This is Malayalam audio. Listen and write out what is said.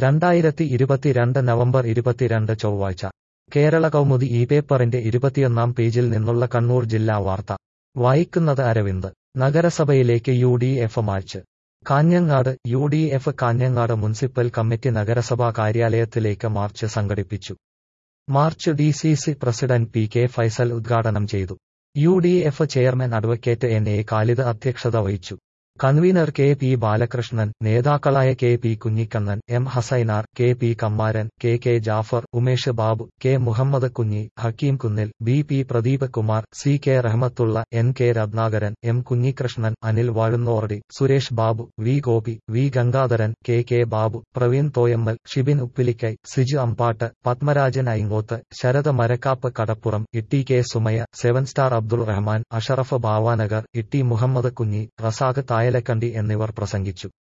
രണ്ടായിരത്തി ഇരുപത്തിരണ്ട് നവംബർ ഇരുപത്തിരണ്ട് ചൊവ്വാഴ്ച കേരള കൗമുദി ഈ പേപ്പറിന്റെ ഇരുപത്തിയൊന്നാം പേജിൽ നിന്നുള്ള കണ്ണൂർ ജില്ലാ വാർത്ത വായിക്കുന്നത് അരവിന്ദ് നഗരസഭയിലേക്ക് U D F march Kanhangad U D F Kanhangad municipal committee നഗരസഭാ കാര്യാലയത്തിലേക്ക് മാർച്ച് സംഘടിപ്പിച്ചു march D C C president P K Faisal ഉദ്ഘാടനം ചെയ്തു U D F chairman advocate N A Khalid അധ്യക്ഷത വഹിച്ചു കൺവീനർ കെ പി ബാലകൃഷ്ണൻ നേതാക്കളായ K P Kunhikannan M Hasainar K P Kammaran K K Jafar Umesh Babu K Muhammed Kunhi Hakeem Kunnil B P Pradeep Kumar C K Rahmatullah N K Ratnakaran M Kunhikrishnan Anil Vazhunnoradi Suresh Babu V Gopi V Gangadharan K K Babu Praveen Thoyammal Shibin Uppilikkai Siju Ambatt Padmarajan Aingoth Sarath Marakkap Kadappuram Itti K Sumaya seven star Abdul Rahman Ashraf Bavanagar Itti Muhammed Kunhi Razak Thayalakandi എന്നിവർ പ്രസംഗിച്ചു